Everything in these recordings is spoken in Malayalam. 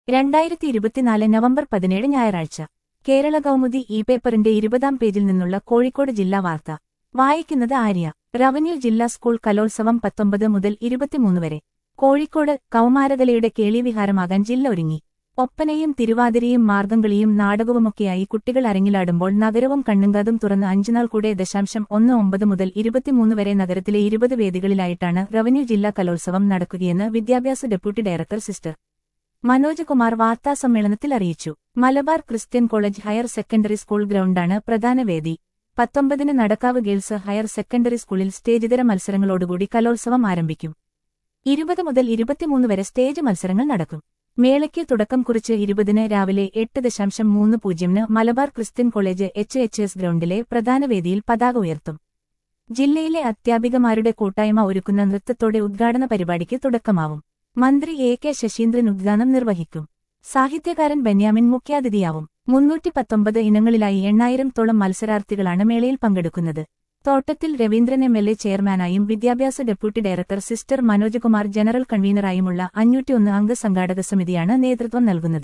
രണ്ടായിരത്തി ഇരുപത്തിനാല് നവംബർ പതിനേഴ് ഞായറാഴ്ച കേരള കൗമുദി ഇ പേപ്പറിന്റെ ഇരുപതാം പേജിൽ നിന്നുള്ള കോഴിക്കോട് ജില്ലാ വാർത്ത വായിക്കുന്നത് ആര്യ റവന്യൂ ജില്ലാ സ്കൂൾ കലോത്സവം പത്തൊമ്പത് മുതൽ ഇരുപത്തിമൂന്ന് വരെ കോഴിക്കോട് കൗമാരകലയുടെ കേളിവിഹാരമാകാൻ ജില്ല ഒരുങ്ങി ഒപ്പനയും തിരുവാതിരയും മാർഗംകളിയും നാടകവുമൊക്കെയായി കുട്ടികൾ അരങ്ങിലാടുമ്പോൾ നഗരവും കണ്ണുങ്കാതും തുറന്ന് അഞ്ചുനാൾ കൂടെ ദശാംശം ഒന്ന് ഒമ്പത് മുതൽ ഇരുപത്തിമൂന്ന് വരെ നഗരത്തിലെ ഇരുപത് വേദികളിലായിട്ടാണ് റവന്യൂ ജില്ലാ കലോത്സവം നടക്കുകയെന്ന് വിദ്യാഭ്യാസ deputy director sister Manoj Kumar വാർത്താസമ്മേളനത്തിൽ അറിയിച്ചു Malabar Christian college higher secondary school ഗ്രൗണ്ടാണ് പ്രധാന വേദി പത്തൊമ്പതിന് നടക്കാവ് ഗേൾസ് ഹയർ സെക്കൻഡറി സ്കൂളിൽ സ്റ്റേജിതര മത്സരങ്ങളോടുകൂടി കലോത്സവം ആരംഭിക്കും ഇരുപത് മുതൽ ഇരുപത്തിമൂന്ന് വരെ സ്റ്റേജ് മത്സരങ്ങൾ നടക്കും മേളയ്ക്ക് തുടക്കം കുറിച്ച് ഇരുപതിന് രാവിലെ എട്ട് ദശാംശം മൂന്ന് പൂജ്യമിന് Malabar Christian college H H S ഗ്രൗണ്ടിലെ പ്രധാന വേദിയിൽ പതാക ഉയർത്തും ജില്ലയിലെ അധ്യാപികമാരുടെ കൂട്ടായ്മ ഒരുക്കുന്ന നൃത്തത്തോടെ ഉദ്ഘാടന പരിപാടിക്ക് തുടക്കമാവും മന്ത്രി എ കെ ശശീന്ദ്രൻ ഉദ്ഘാടനം നിർവഹിക്കും സാഹിത്യകാരൻ ബെന്യാമിൻ മുഖ്യാതിഥിയാവും മുന്നൂറ്റി പത്തൊമ്പത് ഇനങ്ങളിലായി എണ്ണായിരം തോളം മത്സരാർത്ഥികളാണ് മേളയിൽ പങ്കെടുക്കുന്നത് Thottathil Raveendran M L A ചെയർമാനായും വിദ്യാഭ്യാസ deputy director sister Manoj Kumar general കൺവീനറായുമുള്ള അഞ്ഞൂറ്റിയൊന്ന് അംഗ സംഘാടക സമിതിയാണ് നേതൃത്വം നൽകുന്നത്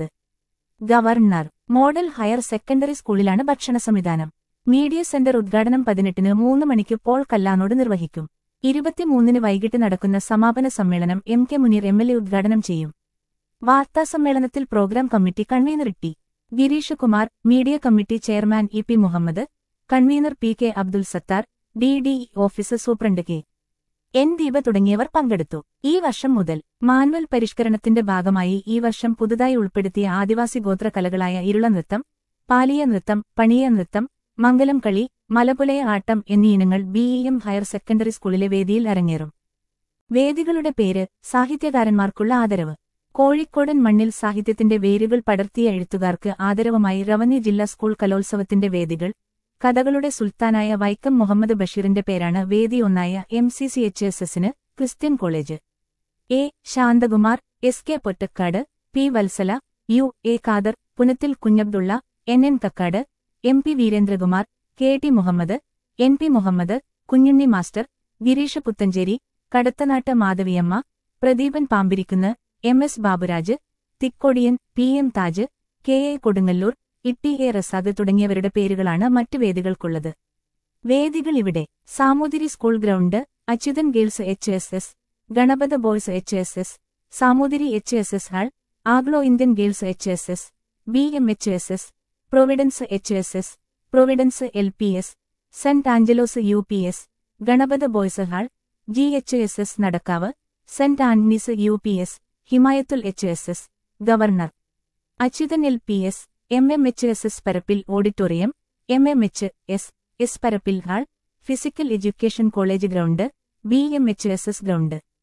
ഗവർണർ മോഡൽ ഹയർ സെക്കൻഡറി സ്കൂളിലാണ് ഭക്ഷണ സംവിധാനം മീഡിയ സെന്റർ ഉദ്ഘാടനം പതിനെട്ടിന് മൂന്ന് മണിക്ക് പോൾ കല്ലാനോട് നിർവഹിക്കും ഇരുപത്തിമൂന്നിന് വൈകിട്ട് നടക്കുന്ന സമാപന സമ്മേളനം M K Muneer M L A ഉദ്ഘാടനം ചെയ്യും വാർത്താസമ്മേളനത്തിൽ program committee convener T Gireesh Kumar media committee chairman E P Muhammad convener P K Abdul Sathar D D officer superintendent K N Deepa തുടങ്ങിയവർ പങ്കെടുത്തു ഈ വർഷം മുതൽ മാനുവൽ പരിഷ്കരണത്തിന്റെ ഭാഗമായി ഈ വർഷം പുതുതായി ഉൾപ്പെടുത്തിയ ആദിവാസി ഗോത്ര കലകളായ ഇരുള നൃത്തം പാലിയ നൃത്തം പണിയ നൃത്തം മംഗലം കളി മലപുലയ ആട്ടം എന്നീ ഇനങ്ങൾ ബിഇഎം ഹയർ സെക്കൻഡറി സ്കൂളിലെ വേദിയിൽ അരങ്ങേറും വേദികളുടെ പേര് സാഹിത്യകാരന്മാർക്കുള്ള ആദരവ് കോഴിക്കോടൻ മണ്ണിൽ സാഹിത്യത്തിന്റെ വേരുകൾ പടർത്തിയ എഴുത്തുകാർക്ക് ആദരവുമായി റവന്യൂ ജില്ലാ സ്കൂൾ കലോത്സവത്തിന്റെ വേദികൾ കഥകളുടെ സുൽത്താനായ വൈക്കം മുഹമ്മദ് ബഷീറിന്റെ പേരാണ് വേദി ഒന്നായ M C C H S എസിന് Christian college A Shanthakumar S K Pottekkatt P Valsala U A Khader Punathil Kunjabdulla N N Kakkad M P Veerendrakumar K T Muhammad N P Muhammad Kunjunni master Gireesh Puthenchery Kadathanattu Madhaviamma Pradeepan Pambirikunnu M S Baburaj Thikkodiyan P M Taj K A Kodungallur Itty A Rasad തുടങ്ങിയവരുടെ പേരുകളാണ് മറ്റു വേദികൾക്കുള്ളത് വേദികൾ ഇവിടെ Samoothiri school ground Achuthan girls H S S Ganapath boys H S S Samoothiri H S S hall Anglo Indian girls H S S B M H S S Providence H S S Providence L P S saint Angelo's U P S Ganapath boys hall G H S S Nadakkavu saint Antony's U P S Himayathul H S S governor Achuthan L P S M M H S S Parappil auditorium M M H S S പരപ്പിൽ hall physical education college ground B M H S S ground